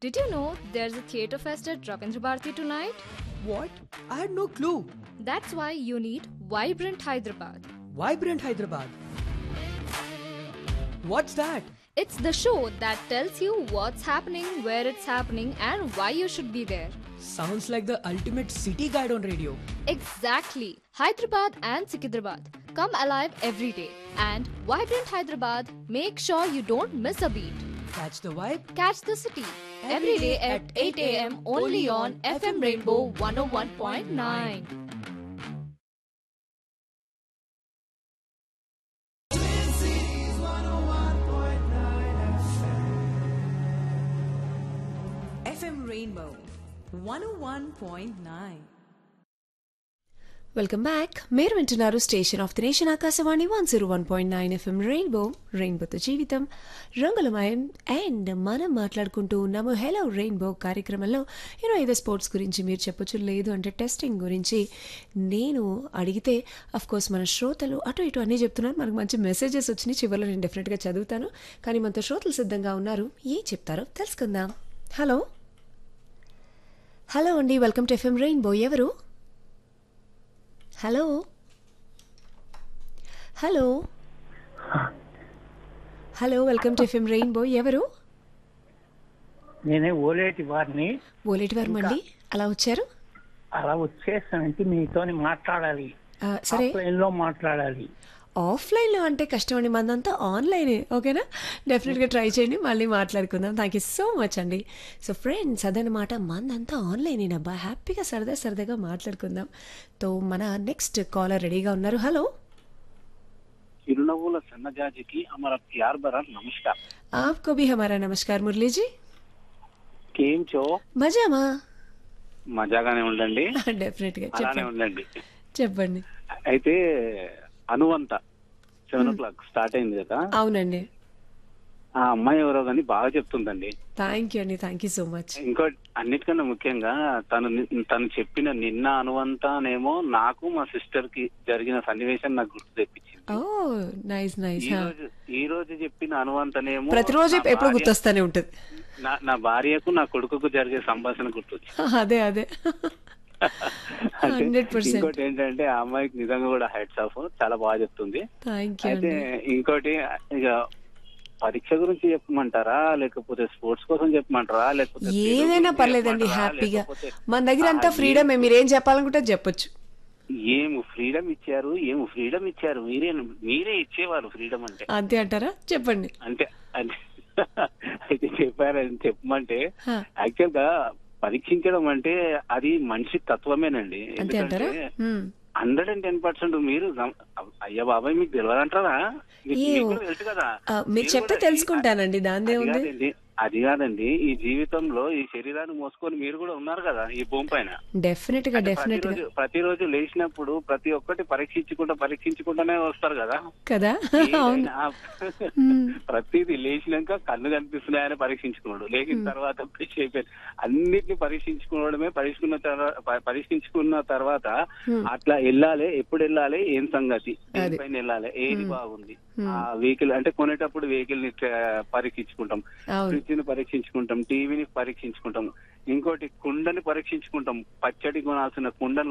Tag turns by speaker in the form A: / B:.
A: Did you know there's a theatre fest at Ravindra Bharati tonight?
B: What? I had no clue.
A: That's why you need Vibrant Hyderabad.
B: Vibrant Hyderabad. What's that?
A: It's the show that tells you what's happening, where it's happening, and why you should be there.
B: Sounds like the ultimate city guide on radio.
A: Exactly. Hyderabad and Sikidrabad. Come alive every day. And Vibrant Hyderabad, make sure you don't miss a beat.
B: Catch the vibe.
A: Catch the city every day at 8 a.m. only on FM Rainbow 101.9.
C: FM Rainbow 101.9.
D: Welcome back మీరు వింటున్నారు station of the nation Akashvani one zero one point nine FM rainbow రెయిన్బోతో జీవితం రంగులమయం and మనం మాట్లాడుకుంటూ ఉన్నాము hello rainbow కార్యక్రమంలో ఈరోజు ఏదో స్పోర్ట్స్ గురించి మీరు చెప్పొచ్చు లేదు అంటే టెస్టింగ్ గురించి నేను అడిగితే అఫ్ కోర్స్ మన శ్రోతలు అటు ఇటు అన్నీ చెప్తున్నారు మనకు మంచి మెసేజెస్ వచ్చినాయి చివరిలో నేను డెఫినెట్గా చదువుతాను కానీ మనతో శ్రోతలు సిద్ధంగా ఉన్నారు ఏం చెప్తారో తెలుసుకుందాం హలో హలో అండి వెల్కమ్ టు ఎఫ్ఎం రెయిన్బో ఎవరు hello hello hello welcome to FM rainbow ఎవరు
E: నేనే ఓలేటి వారిని
D: ఓలేటి వారు మళ్ళీ అలా వచ్చారు
E: అలా వచ్చేసానంటే మీతోని మాట్లాడాలి
D: ఆ, సరే
E: ఆఫ్లైన్ లో మాట్లాడాలి
D: ఆఫ్లైన్లో అంటే కష్టం అండి మందంతా ఆన్లైనే ఓకేనా డెఫినెట్గా ట్రై చేయండి మళ్ళీ మాట్లాడుకుందాం థ్యాంక్ యూ సో మచ్ అండి సో ఫ్రెండ్స్ అదనమాట మందంతా ఆన్లైనేనబ్బా హ్యాపీగా సరదా సరదాగా మాట్లాడుకుందాం తో మన నెక్స్ట్ కాలర్ రెడీగా ఉన్నారు హలో
E: చిరునవ్వుల సన్నజాజికి అమర ప్యార్ బరా నమస్కారం
D: आपको भी हमारा नमस्कार मुरली जी
E: కేం చో
D: మజామా
E: మజాగానే ఉండండి
D: డెఫినెట్గా
E: అలానే
D: చెప్పండి
E: ఉండండి
D: చెప్పండి
E: అయితే అనువంత సెవెన్ ఓ క్లాక్ స్టార్ట్ అయింది కదా
D: అవునండి
E: ఆ అమ్మాయి ఎవరో కానీ బాగా చెప్తుందండి
D: థ్యాంక్ యూ అండి థ్యాంక్ యూ సో మచ్
E: ఇంకో అన్నిటికన్నా ముఖ్యంగా తను ని- తను చెప్పిన నిన్న అనువంతానేమో నాకు మా సిస్టర్ కి జరిగిన సన్నివేశం నాకు గుర్తు తెప్పించింది
D: ఓ నైస్ నైస్
E: ఈ రోజు ఈ రోజు చెప్పిన అనువంతనేమో
D: ప్రతిరోజు
E: నా
D: ఎప్పుడు
E: భార్య-
D: గుర్తొస్తానే ఉంటుంది
E: నా నా భార్యకు నా కొడుకుకు జరిగే సంభాషణ గుర్తొచ్చింది
D: అదే అదే
E: అంటే
D: 100%.
E: ఇంకోటి ఏంటంటే ఆ అమ్మాయికి నిజంగా కూడా హెడ్స్ ఆఫ్ చాలా బాగా చెప్తుంది
D: థ్యాంక్ యూ
E: అయితే
D: అండి
E: ఇంకోటి ఇక పరీక్ష గురించి చెప్పమంటారా లేకపోతే స్పోర్ట్స్ కోసం చెప్పమంటారా లేకపోతే తెలుగు
D: ఏదైనా
E: గురించి
D: పర్లేదండి
E: చెప్పమంటారా?
D: హ్యాపీగా
E: లేకపోతే
D: మన దగ్గర అంతా
E: ఆ,
D: ఫ్రీడమ్ మీరేం చెప్పాలనుకుంటే చెప్పొచ్చు
E: ఏం ఫ్రీడమ్ ఇచ్చారు ఏం ఫ్రీడమ్ ఇచ్చారు మీరే మీరే ఇచ్చేవారు ఫ్రీడమ్ అంటే
D: అంతే అంటారా చెప్పండి
E: అంటే అంటే అయితే చెప్పారని చెప్పమంటే
D: హా,
E: యాక్చువల్ గా పరీక్షించడం అంటే అది మనిషి తత్వమేనండి
D: అంతే అంటారా మ్మ్.
E: హండ్రెడ్ అండ్ టెన్ పర్సెంట్ మీరు గమ- అయ్యా బాబాయ్ మీకు తెలియదంటారా మీకు
D: ఏ,
E: మీకు కూడా తెలుసు కదా
D: ఆ, మీరు
E: మీరు
D: చెప్తే
E: కూడా-
D: తెలుసుకుంటానండి దాందే
E: అది
D: ఉంది
E: కాదండి అది కాదండి ఈ జీవితంలో ఈ శరీరాన్ని మోసుకొని మీరు కూడా ఉన్నారు కదా ఈ భూమి పైన
D: డెఫినెట్ గా డెఫినెట్ గా
E: ప్రతిరోజు ప్రతిరోజు లేచినప్పుడు ప్రతి ఒక్కటి పరీక్షించుకుంటా పరీక్షించుకుంటానే వస్తారు కదా
D: కదా అవును
E: ఏదైనా
D: మ్మ్.
E: ప్రతిదీ లేచినాక కన్ను కనిపిస్తున్నాయని పరీక్షించుకున్నాడు లేచిన తర్వాత బ్రష్ అయిపోయింది అన్నిటిని పరీక్షించుకోవడమే పరీక్షకున్న తర్వా- ప- పరీక్షించుకున్న తర్వాత అట్లా వెళ్ళాలి ఎప్పుడు వెళ్ళాలి ఏం సంగతి
D: అది.
E: పైన వెళ్ళాలి ఏది బాగుంది ఆ వెహికల్ అంటే కొనేటప్పుడు వెహికల్ ని ఆ, పరీక్షించుకుంటాం
D: అవును
E: ఫ్రిడ్జ్ ని పరీక్షించుకుంటాం టీవీని పరీక్షించుకుంటాం ఇంకోటి కుండని పరీక్షించుకుంటాం పచ్చడి కొనాల్సిన కుండను